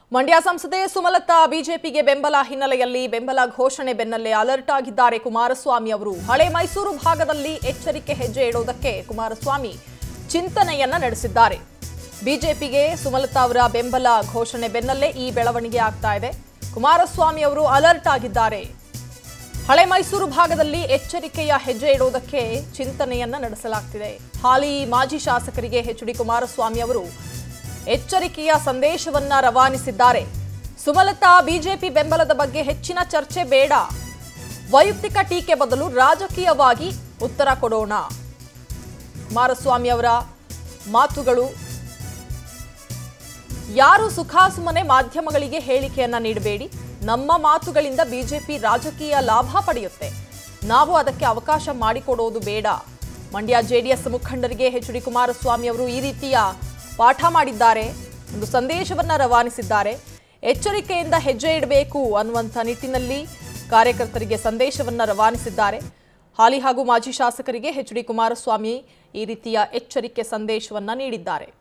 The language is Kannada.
ಮಂಡ್ಯ ಸಂಸದೆ ಸುಮಲತಾ ಬಿಜೆಪಿಗೆ ಬೆಂಬಲ ಹಿನ್ನೆಲೆಯಲ್ಲಿ ಬೆಂಬಲ ಘೋಷಣೆ ಬೆನ್ನಲ್ಲೇ ಅಲರ್ಟ್ ಆಗಿದ್ದಾರೆ ಕುಮಾರಸ್ವಾಮಿ ಅವರು ಹಳೆ ಮೈಸೂರು ಭಾಗದಲ್ಲಿ ಎಚ್ಚರಿಕೆ ಹೆಜ್ಜೆ ಇಡುವುದಕ್ಕೆ ಕುಮಾರಸ್ವಾಮಿ ಚಿಂತನೆಯನ್ನ ನಡೆಸಿದ್ದಾರೆ ಬಿಜೆಪಿಗೆ ಸುಮಲತಾ ಅವರ ಬೆಂಬಲ ಘೋಷಣೆ ಬೆನ್ನಲ್ಲೇ ಈ ಬೆಳವಣಿಗೆ ಆಗ್ತಾ ಇದೆ ಕುಮಾರಸ್ವಾಮಿ ಅವರು ಅಲರ್ಟ್ ಆಗಿದ್ದಾರೆ ಹಳೆ ಮೈಸೂರು ಭಾಗದಲ್ಲಿ ಎಚ್ಚರಿಕೆಯ ಹೆಜ್ಜೆ ಇಡುವುದಕ್ಕೆ ಚಿಂತನೆಯನ್ನ ನಡೆಸಲಾಗ್ತಿದೆ ಹಾಲಿ ಮಾಜಿ ಶಾಸಕರಿಗೆ ಎಚ್ ಡಿ ಕುಮಾರಸ್ವಾಮಿ ಅವರು ಎಚ್ಚರಿಕೆಯ ಸಂದೇಶವನ್ನ ರವಾನಿಸಿದ್ದಾರೆ ಸುಮಲತಾ ಬಿಜೆಪಿ ಬೆಂಬಲದ ಬಗ್ಗೆ ಹೆಚ್ಚಿನ ಚರ್ಚೆ ಬೇಡ ವೈಯಕ್ತಿಕ ಟೀಕೆ ಬದಲು ರಾಜಕೀಯವಾಗಿ ಉತ್ತರ ಕೊಡೋಣ ಕುಮಾರಸ್ವಾಮಿ ಅವರ ಮಾತುಗಳು ಯಾರು ಸುಖಾಸುಮನೆ ಮಾಧ್ಯಮಗಳಿಗೆ ಹೇಳಿಕೆಯನ್ನ ನೀಡಬೇಡಿ ನಮ್ಮ ಮಾತುಗಳಿಂದ ಬಿಜೆಪಿ ರಾಜಕೀಯ ಲಾಭ ಪಡೆಯುತ್ತೆ ನಾವು ಅದಕ್ಕೆ ಅವಕಾಶ ಮಾಡಿಕೊಡೋದು ಬೇಡ ಮಂಡ್ಯ ಜೆಡಿಎಸ್ ಮುಖಂಡರಿಗೆ ಎಚ್ ಡಿ ಕುಮಾರಸ್ವಾಮಿ ಅವರು ಈ ರೀತಿಯ ಪಾಠ ಮಾಡಿದ್ದಾರೆ ಒಂದು ಸಂದೇಶವನ್ನ ರವಾನಿಸಿದ್ದಾರೆ ಎಚ್ಚರಿಕೆಯಿಂದ ಹೆಜ್ಜೆ ಇಡಬೇಕು ಅನ್ನುವಂಥ ನಿಟ್ಟಿನಲ್ಲಿ ಕಾರ್ಯಕರ್ತರಿಗೆ ಸಂದೇಶವನ್ನ ರವಾನಿಸಿದ್ದಾರೆ ಹಾಲಿ ಹಾಗೂ ಮಾಜಿ ಶಾಸಕರಿಗೆ ಎಚ್ ಡಿ ಕುಮಾರಸ್ವಾಮಿ ಈ ರೀತಿಯ ಎಚ್ಚರಿಕೆ ಸಂದೇಶವನ್ನ ನೀಡಿದ್ದಾರೆ